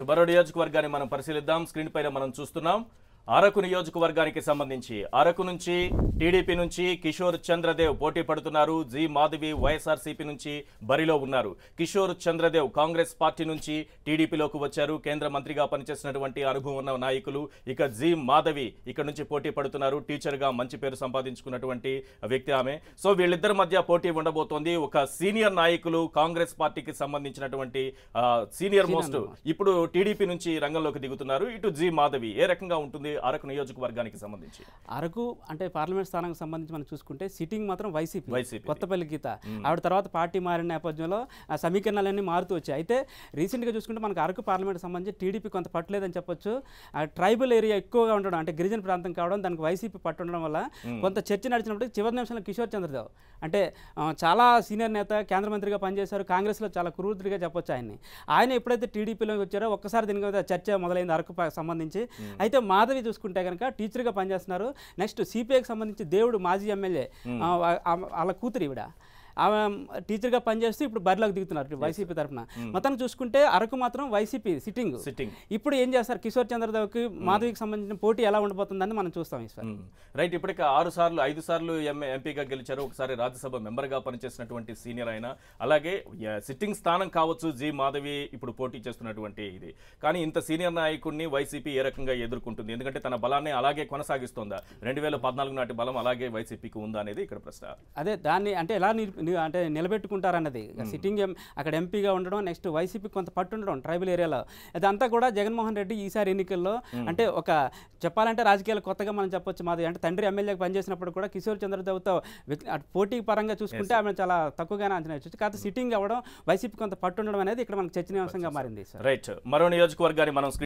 మరో నియోజకవర్గాన్ని మనం పరిశీలిద్దాం స్క్రీన్ పైన మనం చూస్తున్నాం అరకు నియోజకవర్గానికి సంబంధించి అరకు నుంచి టీడీపీ నుంచి కిషోర్ చంద్రదేవ్ పోటీ పడుతున్నారు జి మాధవి వైఎస్ఆర్సీపీ నుంచి బరిలో ఉన్నారు కిషోర్ చంద్రదేవ్ కాంగ్రెస్ పార్టీ నుంచి టీడీపీలోకి వచ్చారు కేంద్ర మంత్రిగా పనిచేసినటువంటి అనుభవం ఉన్న నాయకులు ఇక జి మాధవి ఇక్కడ నుంచి పోటీ పడుతున్నారు టీచర్గా మంచి పేరు సంపాదించుకున్నటువంటి వ్యక్తి ఆమె సో వీళ్ళిద్దరి మధ్య పోటీ ఉండబోతోంది ఒక సీనియర్ నాయకులు కాంగ్రెస్ పార్టీకి సంబంధించినటువంటి ఆ, సీనియర్ మోస్ట్ ఇప్పుడు టీడీపీ నుంచి రంగంలోకి దిగుతున్నారు ఇటు జి మాధవి ఏ రకంగా ఉంటుంది అరకు నియోజకవర్గానికి సంబంధించి అరకు అంటే పార్లమెంట్ స్థానానికి సంబంధించి మనం చూసుకుంటే సిట్టింగ్ మాత్రం వైసీపీ వైసీపీ. కొత్తపల్లి గీత ఆవిడ తర్వాత పార్టీ మారిన నేపథ్యంలో ఆ సమీకరణాలన్నీ మారుతూ వచ్చాయి అయితే రీసెంట్గా చూసుకుంటే మనకు అరకు పార్లమెంట్ సంబంధించి టీడీపీ కొంత పట్టలేదని చెప్పొచ్చు ఆ ట్రైబల్ ఏరియా ఎక్కువగా ఉండడం అంటే గిరిజన ప్రాంతం కావడం దానికి వైసీపీ పట్టు ఉండడం వల్ల కొంత చర్చ నడిచినప్పుడు చివరి నిమిషంలో కిషోర్ చంద్రదేవ్ అంటే ఆ, చాలా సీనియర్ నేత కేంద్ర మంత్రిగా పనిచేశారు కాంగ్రెస్లో చాలా క్రూరుడిగా చెప్పొచ్చు ఆయన్ని ఆయన ఎప్పుడైతే టీడీపీలోకి వచ్చారో ఒక్కసారి దీని మీద చర్చ మొదలైంది అరకు ప- సంబంధించి అయితే మాధవి చూసుకుంటే కనుక టీచర్గా పనిచేస్తున్నారు నెక్స్ట్ సిపిఐకి సంబంధించి దేవుడు మాజీ ఎమ్మెల్యే ఆ, ఆ- వాళ్ళ కూతురు ఈవిడ ఆమె టీచర్గా పనిచేస్తూ ఇప్పుడు బరిలోకి దిగుతున్నారు వైసీపీ తరఫున మొత్తానికి చూసుకుంటే అరకు మాత్రం వైసీపీ సిట్టింగ్ సిట్టింగ్ ఇప్పుడు ఏం చేస్తారు కిషోర్ చంద్రదేవ్కి మాధవికి సంబంధించిన పోటీ ఎలా ఉండబోతుందని మనం చూస్తాం ఈశ్వర్ రైట్ ఇప్పటికే ఆరు సార్లు ఐదు సార్లు ఎంఏ ఎంపీగా గెలిచారు ఒకసారి రాజ్యసభ మెంబర్గా పనిచేసినటువంటి సీనియర్ ఆయన అలాగే య- సిట్టింగ్ స్థానం కావచ్చు జి మాధవి ఇప్పుడు పోటీ చేస్తున్నటువంటి ఇది కానీ ఇంత సీనియర్ నాయకుడిని వైసీపీ ఏ రకంగా ఎదుర్కొంటుంది ఎందుకంటే తన బలాన్ని అలాగే కొనసాగిస్తోందా రెండు వేల పద్నాలుగు నాటి బలం అలాగే వైసీపీకి ఉందా అనేది ఇక్కడ ప్రశ్న అదే దాన్ని అంటే ఎలా నిల్- ని- అంటే నిలబెట్టుకుంటారన్నది సిట్టింగ్ ఎం- అక్కడ ఎంపీగా ఉండడం నెక్స్ట్ వైసీపీ కొంత పట్టు ఉండడం ట్రైబల్ ఏరియాలో అదంతా కూడా జగన్మోహన్ రెడ్డి ఈసారి ఎన్నికల్లో అంటే ఒక చెప్పాలంటే రాజకీయాలు కొత్తగా మనం చెప్పొచ్చు మాది అంటే తండ్రి ఎమ్మెల్యేగా పనిచేసినప్పుడు కూడా కిషోర్ చంద్రదేవ్తో వ్యక్తి- అటు పోటీ పరంగా చూసుకుంటే ఆమె చాలా తక్కువగానే అంచనా వేయచ్చు కాకపోతే సిట్టింగ్ అవ్వడం వైసీపీ కొంత పట్టు ఉండడం అనేది ఇక్కడ మనకు చర్చనీయాంశంగా మారింది సార్ రైట్ మరో నియోజకవర్గాన్ని మనం